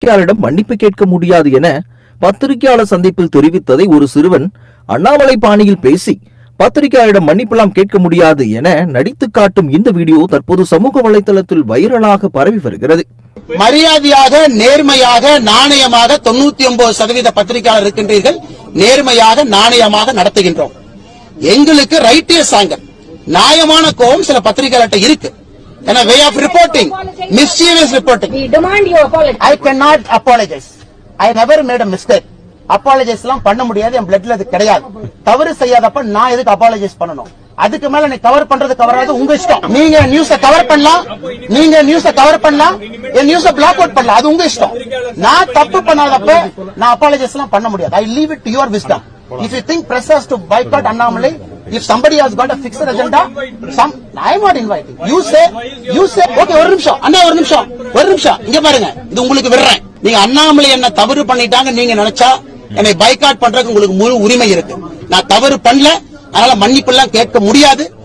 பத்திரிகையாளரிடம் மன்னிப்பு கேட்க முடியாது என பத்திரிகையாளர் சந்திப்பில் தெரிவித்ததை ஒரு சிறுவன் அண்ணாமலை பாணியில் பேசி பத்திரிகையாளரிடம் மன்னிப்பெல்லாம் கேட்க முடியாது என நடித்து காட்டும் இந்த வீடியோ தற்போது சமூக வலைதளத்தில் வைரலாக பரவி வருகிறது மரியாதையாக நேர்மையாக நாணயமாக தொண்ணூத்தி ஒன்பது சதவீத பத்திரிகையாளர் இருக்கின்றீர்கள் நேர்மையாக நாணயமாக நடத்துகின்றோம் எங்களுக்கு ரைட்டியஸ் ஆங்கர் நியாயமான கோபம் சில பத்திரிகையாளர்கிட்ட இருக்கு ஏன்னா way of reporting mischievous reporting We demand you apologize. I can not apologize I never made a mistake apologize எல்லாம் பண்ண முடியாது என் பிளட்ல அது கிடையாது தவறு செய்யாதப்ப நான் எதுக்கு அப்பாலஜைஸ் பண்ணணும் அதுக்கு மேல நீ கவர் பண்றது கவராது உங்க இஷ்டம் நீங்க நியூஸ கவர் பண்ணலாம் நீங்க நியூஸ கவர் பண்ணலாம் என் நியூஸ பிளாக் அவுட் பண்ணலாம் அது உங்க இஷ்டம் நான் தப்பு பண்ணாதப்ப நான் அப்பாலஜைஸ் எல்லாம் பண்ண முடியாது I leave it to your wisdom if you think press has to boycott Annamalai if somebody has got a fixed agenda some i am not inviting you say you say okay ஒரு நிமிஷம் அண்ணா ஒரு நிமிஷம் ஒரு நிமிஷம் இங்க பாருங்க இது உங்களுக்கு விடுறேன் நீங்க அண்ணாமலை என்ன தவறு பண்ணிட்டாங்க நீங்க நினைச்சா என்னை பைகாட் பண்றதுக்கு உங்களுக்கு முழு உரிமை இருக்கு நான் தவறு பண்ணல அதனால மன்னிப்பு எல்லாம் கேட்க முடியாது